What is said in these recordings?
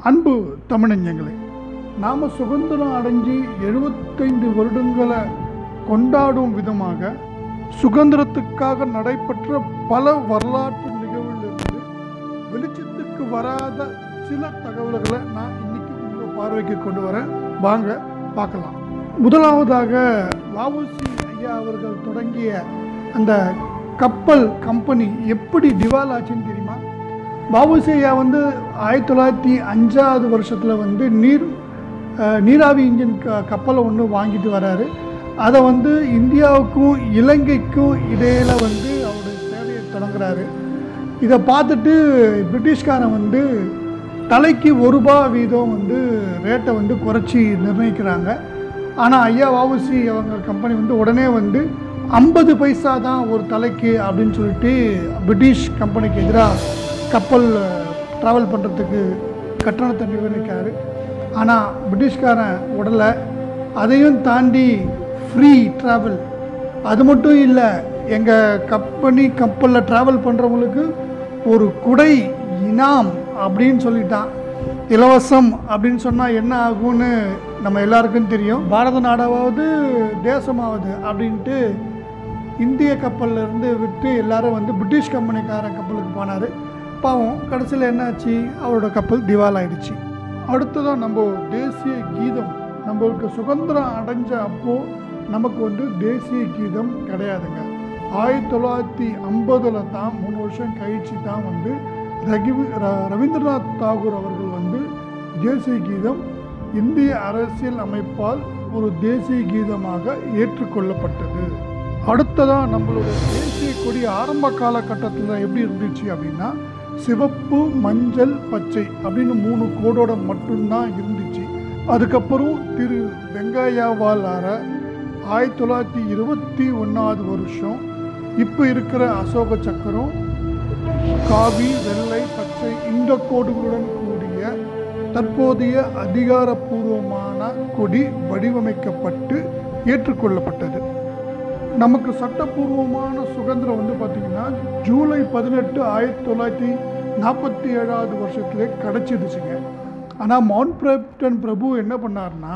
அன்பு தமிழஞ்சங்களே நாம் சுதந்திரம் அடைஞ்சு எழுபத்தைந்து வருடங்களை கொண்டாடும் விதமாக சுதந்திரத்துக்காக நடைபெற்ற பல வரலாற்று நிகழ்வுகளிலிருந்து வெளிச்சத்துக்கு வராத சில தகவல்களை நான் இன்னைக்கு உங்கள் பார்வைக்கு கொண்டு வரேன் வாங்க பார்க்கலாம் முதலாவதாக வஉசி ஐயா அவர்கள் தொடங்கிய அந்த கப்பல் கம்பெனி எப்படி திவால் ஆச்சுன்னு தெரியுமா வஉசி ஐயா வந்து ஆயிரத்தி தொள்ளாயிரத்தி அஞ்சாவது வருஷத்தில் வந்து நீர் அஹ், நீராவி இன்ஜின் க கப்பலை ஒன்று வாங்கிட்டு வராரு அதை வந்து இந்தியாவுக்கும் இலங்கைக்கும் இடையில வந்து அவருடைய சேவையை தொடங்குறாரு இதை பார்த்துட்டு பிரிட்டிஷ்காரன் வந்து தலைக்கு ஒரு ரூபா வீதம் வந்து ரேட்டை வந்து குறைச்சி நிர்ணயிக்கிறாங்க ஆனால் ஐயா வஉசி அவங்க கம்பெனி வந்து உடனே வந்து ஐம்பது பைசா தான் ஒரு தலைக்கு அப்படின்னு சொல்லிட்டு பிரிட்டிஷ் கம்பெனிக்கு எதிராக கப்பல் ட்ராவல் பண்ணுறதுக்கு கட்டணத்தை நிர்ணயிக்காரு ஆனால் பிரிட்டிஷ்காரன் உடலை அதையும் தாண்டி ஃப்ரீ ட்ராவல் அது மட்டும் இல்லை எங்கள் கம்பெனி கப்பலில் ட்ராவல் பண்ணுறவங்களுக்கு ஒரு குடை இனாம் அப்படின்னு சொல்லிட்டான் இலவசம் அப்படின்னு சொன்னால் என்ன ஆகும்னு நம்ம எல்லாருக்கும் தெரியும் பாரத நாடாவது தேசமாவது அப்படின்ட்டு இந்திய கப்பல்ல இருந்து விட்டு எல்லாரும் வந்து பிரிட்டிஷ் கம்பெனிக்காரன் கப்பலுக்கு போனார் பாவம் கடைசியில் என்னாச்சு அவரோட கப்பல் திவால் ஆயிடுச்சு அடுத்ததாக நம்ம தேசிய கீதம் நம்மளுக்கு சுதந்திரம் அடைஞ்ச அப்போ நமக்கு வந்து தேசிய கீதம் கிடையாதுங்க ஆயிரத்தி தொள்ளாயிரத்தி ஐம்பதில் தான் மூணு வருஷம் கழிச்சு தான் வந்து ரகிவி ர- ரவீந்திரநாத் தாகூர் அவர்கள் வந்து தேசிய கீதம் இந்திய அரசியல் அமைப்பால் ஒரு தேசிய கீதமாக ஏற்றுக்கொள்ளப்பட்டது அடுத்ததாக நம்மளுடைய தேசிய கொடி ஆரம்ப காலகட்டத்தில் எப்படி இருந்துச்சு அப்படின்னா சிவப்பு மஞ்சள் பச்சை அப்படின்னு மூணு கோடோட மட்டும்தான் இருந்துச்சு அதுக்கப்புறம் திரு வெங்கையாவாலார ஆயிரத்தி தொள்ளாயிரத்தி இருபத்தி ஒன்றாவது வருஷம் இப்போ இருக்கிற அசோக சக்கரம் காவி வெள்ளை பச்சை இந்த கோடுகளுடன் கூடிய தற்போதைய அதிகாரப்பூர்வமான கொடி வடிவமைக்கப்பட்டு ஏற்றுக்கொள்ளப்பட்டது நமக்கு சட்டப்பூர்வமான சுதந்திரம் வந்து பார்த்திங்கன்னா ஜூலை பதினெட்டு ஆயிரத்தி தொள்ளாயிரத்தி நாற்பத்தி ஏழாவது வருஷத்துலே கிடச்சிடுச்சுங்க ஆனால் மவுண்ட் பிரப்டன் பிரபு என்ன பண்ணார்னா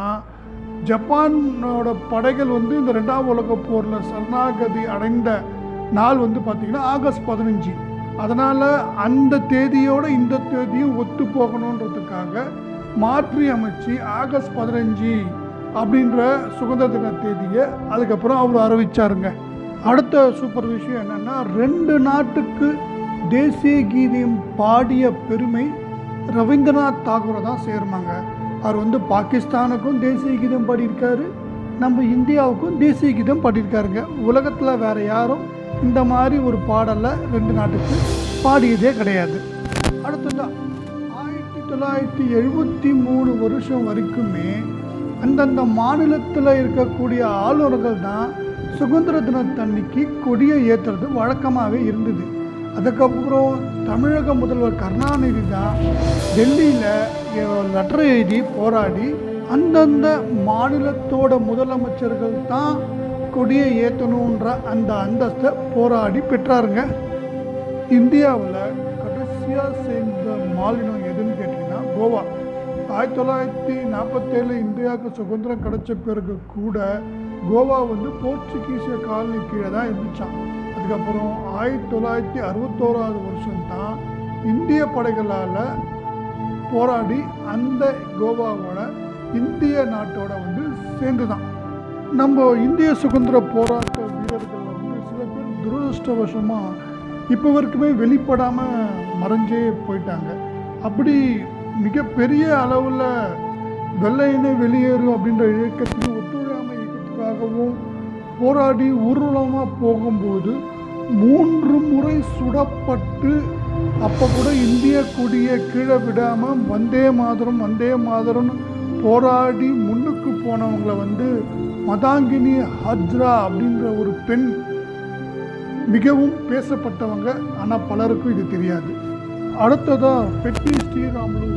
ஜப்பானோட படைகள் வந்து இந்த ரெண்டாம் உலகப் போரில் சரணாகதி அடைந்த நாள் வந்து பார்த்திங்கன்னா ஆகஸ்ட் பதினஞ்சு அதனால் அந்த தேதியோட இந்த தேதியும் ஒத்து போகணுன்றதுக்காக மாற்றி அமைச்சு ஆகஸ்ட் பதினஞ்சு அப்படின்ற சுதந்திர தின தேதியை அதுக்கப்புறம் அவர் அறிவிச்சாருங்க அடுத்த சூப்பர் விஷயம் என்னென்னா ரெண்டு நாட்டுக்கு தேசிய கீதம் பாடிய பெருமை ரவீந்திரநாத் தாகூரை தான் சேருமாங்க அவர் வந்து பாகிஸ்தானுக்கும் தேசிய கீதம் பாடியிருக்காரு நம்ம இந்தியாவுக்கும் தேசிய கீதம் பாடியிருக்காருங்க உலகத்தில் வேற யாரும் இந்த மாதிரி ஒரு பாடலை ரெண்டு நாட்டுக்கு பாடியதே கிடையாது அடுத்ததா ஆயிரத்தி தொள்ளாயிரத்தி எழுபத்தி மூணு வருஷம் வரைக்குமே அந்தந்த மாநிலத்தில் இருக்கக்கூடிய ஆளுநர்கள் தான் சுதந்திர தினத்தன்னைக்கு கொடியை ஏற்றுறது வழக்கமாகவே இருந்தது அதுக்கப்புறம் தமிழக முதல்வர் கருணாநிதி தான் டெல்லியில் லெட்டர் எழுதி போராடி அந்தந்த மாநிலத்தோட முதலமைச்சர்கள் தான் கொடியை ஏற்றணுன்ற அந்த அந்தஸ்தை போராடி பெற்றாருங்க இந்தியாவில் கடைசியாக சேர்ந்த மாநிலம் எதுன்னு கேட்டிங்கன்னா கோவா ஆயிரத்தி தொள்ளாயிரத்தி நாற்பத்தேழு இந்தியாவுக்கு சுதந்திரம் கிடைச்ச பிறகு கூட கோவா வந்து போர்ச்சுகீசிய காலனி கீழே தான் இருந்துச்சான் அதுக்கப்புறம் ஆயிரத்தி தொள்ளாயிரத்தி அறுபத்தோராவது வருஷம் தான் இந்திய படைகளால் போராடி அந்த கோவாவோட இந்திய நாட்டோட வந்து சேர்ந்துதான் நம்ம இந்திய சுதந்திர போராட்ட வீரர்கள் வந்து சில பேர் துரதிருஷ்டவசமாக இப்போ வரைக்குமே வெளிப்படாமல் மறைஞ்சே போயிட்டாங்க அப்படி மிகப்பெரிய அளவில் வெள்ளையினை வெளியேறும் அப்படின்ற இயக்கத்துக்கு ஒத்துழையாமை இயக்கத்துக்காகவும் போராடி ஊர்வலமாக போகும்போது மூன்று முறை சுடப்பட்டு அப்போ கூட இந்திய கொடியை கீழே விடாமல் வந்தே மாதரம் வந்தே மாதரம்னு போராடி முன்னுக்கு போனவங்கள வந்து மதாங்கினி ஹஜ்ரா அப்படின்ற ஒரு பெண் மிகவும் பேசப்பட்டவங்க ஆனால் பலருக்கும் இது தெரியாது அடுத்ததா பெட்டி ஸ்ரீராமுலு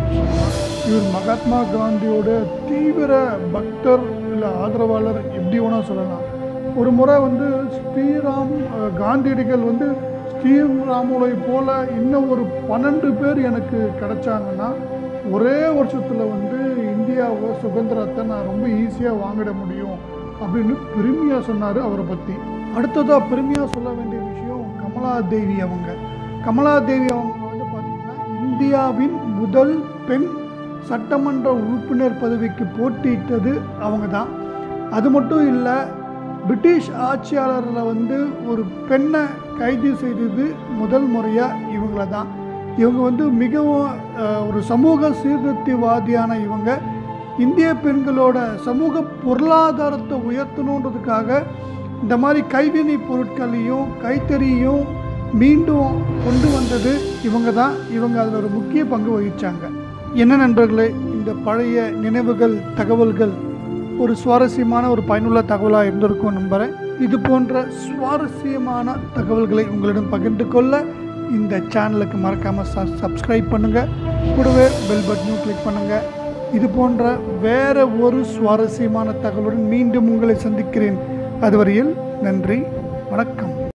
இவர் மகாத்மா காந்தியோட தீவிர பக்தர் இல்லை ஆதரவாளர் எப்படி வேணா சொல்லலாம் ஒரு முறை வந்து ஸ்ரீராம் அஹ், காந்தியடிகள் வந்து ஸ்ரீராமுலை போல இன்னும் ஒரு பன்னெண்டு பேர் எனக்கு கிடைச்சாங்கன்னா ஒரே வருஷத்தில் வந்து இந்தியாவை சுதந்திரத்தை நான் ரொம்ப ஈஸியாக வாங்கிட முடியும் அப்படின்னு பெருமையாக சொன்னார் அவரை பற்றி அடுத்ததாக பெருமையாக சொல்ல வேண்டிய விஷயம் கமலாதேவி அவங்க கமலாதேவி அவங்க வந்து பார்த்திங்கன்னா இந்தியாவின் முதல் பெண் சட்டமன்ற உறுப்பினர் பதவிக்கு போட்டியிட்டது அவங்க தான் அது மட்டும் இல்லை பிரிட்டிஷ் ஆட்சியாளரில் வந்து ஒரு பெண்ணை கைது செய்தது முதல் முறையாக இவங்கள தான் இவங்க வந்து மிகவும் அஹ், ஒரு சமூக சீர்திருத்தவாதியான இவங்க இந்திய பெண்களோட சமூக பொருளாதாரத்தை உயர்த்தணுன்றதுக்காக இந்த மாதிரி கைவினை பொருட்களையும் கைத்தறியையும் மீண்டும் கொண்டு வந்தது இவங்க தான் இவங்க அதில் ஒரு முக்கிய பங்கு வகித்தாங்க என்ன நண்பர்களே இந்த பழைய நினைவுகள் தகவல்கள் ஒரு சுவாரஸ்யமான ஒரு பயனுள்ள தகவலாக இருந்திருக்கும் நம்புகிறேன் இது போன்ற சுவாரஸ்யமான தகவல்களை உங்களிடம் பகிர்ந்து கொள்ள இந்த சேனலுக்கு மறக்காமல் சப்ஸ்கிரைப் பண்ணுங்கள் கூடவே பெல் பட்டனும் கிளிக் பண்ணுங்கள் இது போன்ற வேற ஒரு சுவாரஸ்யமான தகவலுடன் மீண்டும் உங்களை சந்திக்கிறேன் அதுவரையில் நன்றி வணக்கம்